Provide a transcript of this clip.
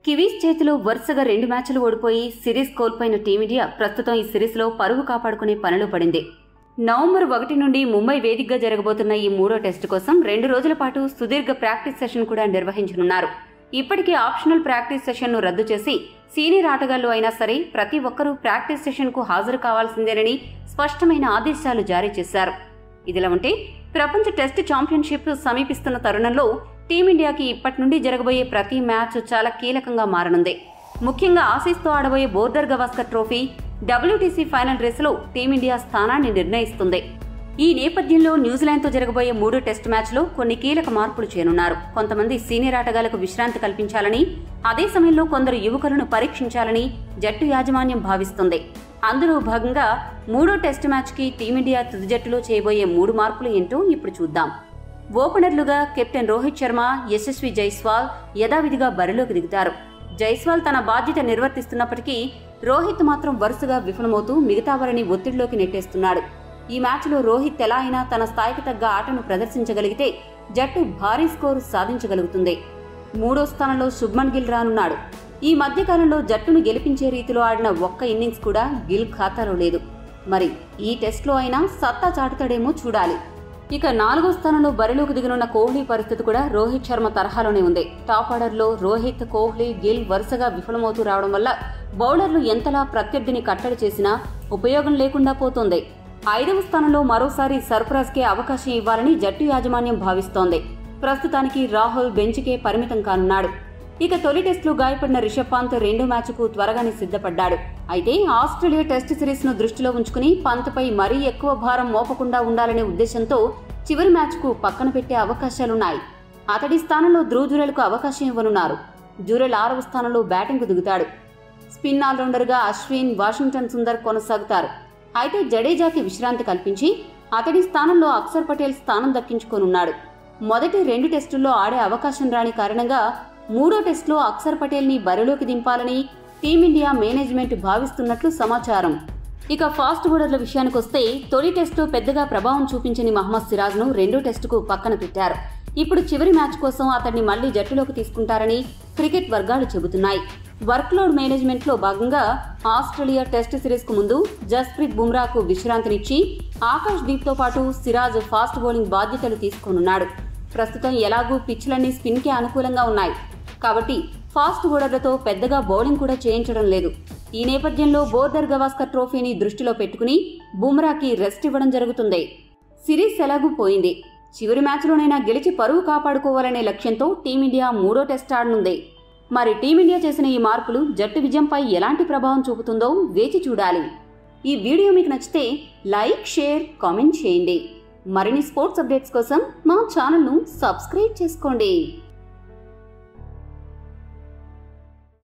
Kiwis చేతిలో వరుసగా రెండు మ్యాచ్లు ఓడిపోయి సిరీస్ కోల్పోయిన టీమిండియా ప్రస్తుతం ఈ సిరీస్లో పరుగు కాపాడుకునే పనిలో పడింది నవంబర్ ఒకటి నుండి ముంబై వేదికగా జరగబోతున్న ఈ మూడో టెస్టు కోసం రెండు రోజుల పాటు సుదీర్ఘ ప్రాక్టీస్ సెషన్ కూడా నిర్వహించనున్నారు ఇప్పటికే ఆప్షనల్ ప్రాక్టీస్ సెషన్ను రద్దు చేసి సీనియర్ ఆటగాళ్లు అయినా సరే ప్రతి ఒక్కరూ ప్రాక్టీస్ సెషన్కు హాజరు కావాల్సిందేనని స్పష్టమైన ఆదేశాలు జారీ చేశారు ఇదిలా ఉంటే ప్రపంచ టెస్ట్ ఛాంపియన్షిప్ సమీపిస్తున్న తరుణంలో టీమిండియాకి ఇప్పటి నుండి జరగబోయే ప్రతి మ్యాచ్ చాలా కీలకంగా మారనుంది ముఖ్యంగా ఆసీస్తో ఆడబోయే border Gavaskar trophy WTC final రేసులో టీమిండియా స్థానాన్ని నిర్ణయిస్తుంది ఈ నేపథ్యంలో న్యూజిలాండ్తో జరగబోయే మూడో టెస్ట్ మ్యాచ్లో కొన్ని కీలక మార్పులు చేయనున్నారు కొంతమంది సీనియర్ ఆటగాళ్లకు విశ్రాంతి కల్పించాలని అదే సమయంలో కొందరు యువకులను పరీక్షించాలని జట్టు యాజమాన్యం భావిస్తుంది అందులో భాగంగా మూడో టెస్ట్ మ్యాచ్కి టీమిండియా తుది జట్టులో చేయబోయే మూడు మార్పులు ఏంటో ఇప్పుడు చూద్దాం ఓపెనర్లుగా కెప్టెన్ రోహిత్ శర్మ యశస్వి జైస్వాల్ యథావిధిగా బరిలోకి దిగుతారు జైస్వాల్ తన బాధ్యత నిర్వర్తిస్తున్నప్పటికీ రోహిత్ మాత్రం వరుసగా విఫలమవుతూ మిగతా వారిని ఒత్తిడిలోకి నెట్టేస్తున్నాడు ఈ మ్యాచ్లో రోహిత్ ఎలా అయినా తన స్థాయికి తగ్గ ఆటను ప్రదర్శించగలిగితే జట్టు భారీ స్కోరు సాధించగలుగుతుంది మూడో స్థానంలో శుభ్మన్ గిల్ రానున్నాడు ఈ మధ్యకాలంలో జట్టును గెలిపించే రీతిలో ఆడిన ఒక్క ఇన్నింగ్స్ కూడా గిల్ ఖాతాలో లేదు మరి ఈ టెస్ట్లో అయినా సత్తా చాటుతాడేమో చూడాలి ఇక నాలుగో స్థానంలో బరిలోకి దిగనున్న కోహ్లీ పరిస్థితి కూడా రోహిత్ శర్మ తరహాలోనే ఉంది టాప్ ఆర్డర్లో రోహిత్ కోహ్లీ గిల్ వరుసగా విఫలమవుతూ రావడం వల్ల బౌలర్లు ఎంతలా ప్రత్యర్థిని కట్టడి చేసినా ఉపయోగం లేకుండా పోతోంది ఐదవ స్థానంలో మరోసారి సర్ఫరాజ్కే అవకాశం ఇవ్వాలని జట్టు యాజమాన్యం భావిస్తోంది ప్రస్తుతానికి రాహుల్ బెంచ్కే పరిమితం కానున్నాడు ఇక తొలి టెస్టులో గాయపడిన రిషబ్ పంత్ రెండో మ్యాచ్కు త్వరగానే సిద్ధపడ్డాడు అయితే ఆస్ట్రేలియా టెస్ట్ సిరీస్ ను దృష్టిలో ఉంచుకుని పంత్పై మరీ ఎక్కువ భారం మోపకుండా ఉండాలనే ఉద్దేశంతో చివరి మ్యాచ్కు పక్కన పెట్టే అవకాశాలున్నాయి అతడి స్థానంలో ధ్రువ్ జురెల్కు అవకాశం ఇవ్వనున్నారు జురెల్ ఆరవ స్థానంలో బ్యాటింగ్కు దిగుతాడు స్పిన్ ఆల్రౌండర్గా అశ్విన్ వాషింగ్టన్ సుందర్ కొనసాగుతారు అయితే జడేజాకి విశ్రాంతి కల్పించి అతడి స్థానంలో అక్షర్ పటేల్ స్థానం దక్కించుకోనున్నాడు మొదటి రెండు టెస్టుల్లో ఆడే అవకాశం రాని కారణంగా మూడో టెస్టులో అక్షర్ పటేల్ ని బరిలోకి దింపాలని టీమిండియా మేనేజ్మెంట్ భావిస్తున్నట్లు సమాచారం ఇక ఫాస్ట్ బౌలర్ల విషయానికొస్తే తొలి టెస్టు పెద్దగా ప్రభావం చూపించని మహమ్మద్ సిరాజ్ ను రెండో టెస్టుకు పక్కన పెట్టారు ఇప్పుడు చివరి మ్యాచ్ కోసం అతన్ని మళ్లీ జట్టులోకి తీసుకుంటారని క్రికెట్ వర్గాలు చెబుతున్నాయి వర్క్లోడ్ మేనేజ్మెంట్ లో భాగంగా ఆస్ట్రేలియా టెస్ట్ సిరీస్ కు ముందు జస్ప్రీత్ బుమ్రాకు విశ్రాంతినిచ్చి ఆకాష్ దీప్ తో పాటు సిరాజ్ ఫాస్ట్ బౌలింగ్ బాధ్యతలు తీసుకోనున్నాడు ప్రస్తుతం ఎలాగూ పిచ్లన్నీ స్పిన్ కి అనుకూలంగా ఉన్నాయి కాబట్టి ఫాస్ట్ బౌలర్లతో పెద్దగా బౌలింగ్ కూడా చేయించడం లేదు ఈ నేపథ్యంలో బోర్డర్ గవాస్కర్ ట్రోఫీని దృష్టిలో పెట్టుకుని బుమ్రాకి రెస్ట్ ఇవ్వడం జరుగుతుంది సిరీస్ ఎలాగూ పోయింది చివరి మ్యాచ్లోనైనా గెలిచి పరువు కాపాడుకోవాలనే లక్ష్యంతో టీమిండియా మూడో టెస్ట్ ఆడనుంది మరి టీమిండియా చేసిన ఈ మార్పులు జట్టు విజయంపై ఎలాంటి ప్రభావం చూపుతుందో వేచి చూడాలి ఈ వీడియో మీకు నచ్చితే లైక్ షేర్ కామెంట్ చేయండి మరిన్ని స్పోర్ట్స్ అప్డేట్స్ కోసం మా ఛానల్ను సబ్స్క్రైబ్ చేసుకోండి